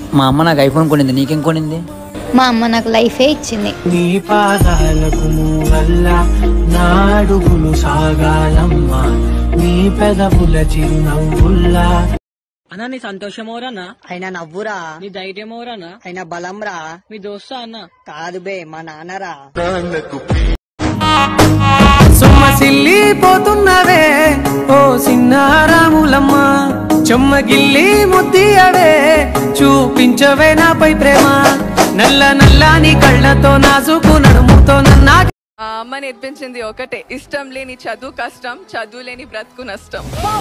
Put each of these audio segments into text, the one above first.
మా అమ్మ నాకు ఐఫోన్ కొనింది నీకేం కొనింది మా అమ్మ నాకు లైఫే ఇచ్చింది నీ పాదాలకు వల్ల నాడుగులు సాగాలమ్మా నీ పెదవుల చిరునవ్వుల్లా అన్న నీ సంతోషమోరన్నా అయినా నవ్వురా నీ ధైర్యమోరన్నా అయినా బలంరా మీ దోస్తా అన్న కాదు బే మా నాన్నరా సొమ్మసిల్లిపోతున్నవే ఓ సిన్నారాములమ్మ చెమ్మగిల్లి ముద్దియవే చూపించవే నాపై ప్రేమ నల్ల నల్లాని కళ్ళతో నాజుకు నడుముతో నన్నా ఆ అమ్మ నేర్పించింది ఒకటే ఇష్టం లేని చదువు కష్టం చదువు లేని బ్రతుకు నష్టం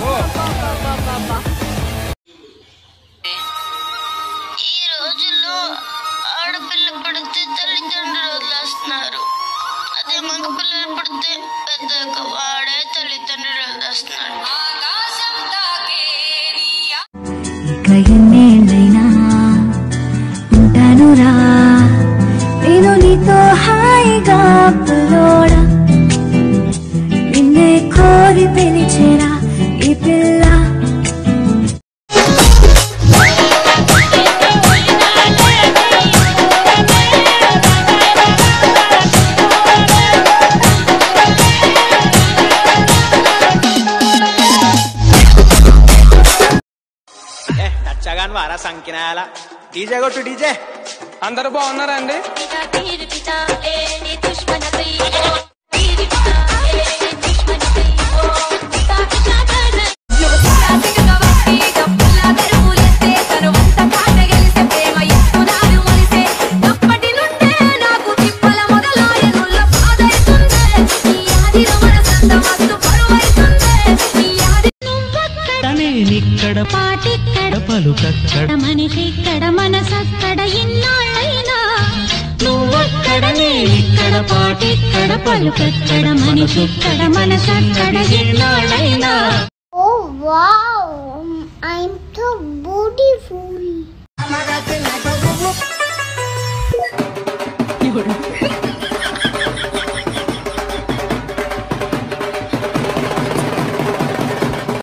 ఈ రోజుల్లో ఆడపిల్ల పుడితే తల్లిదండ్రులు వదిలేస్తున్నారు అదే మగ పిల్లలు పుడితే పెద్ద వాడే తల్లిదండ్రులు వదిలేస్తున్నాడు ఇక ఎన్నేళ్ళైనా ఉంటానురా నేను నీతో హాయిగా పులోడా నిన్నే కోరి పిలిచేరా ఈ పిల్ల నచ్చగాని వారా సంకినాయాల డీజే కొట్టు డీజే అందరూ బాగున్నారండి ఇక్కడ పాటిక్కడ పలుకక్కడ మనిషిక్కడ మనసక్కడ ఎన్నాళ్ళైనా నువ్వక్కడ నేనిక్కడ పాటిక్కడ పలుకక్కడ మనిషిక్కడ మనసక్కడ ఎన్నాళ్ళైనా Oh wow, I'm so beautiful.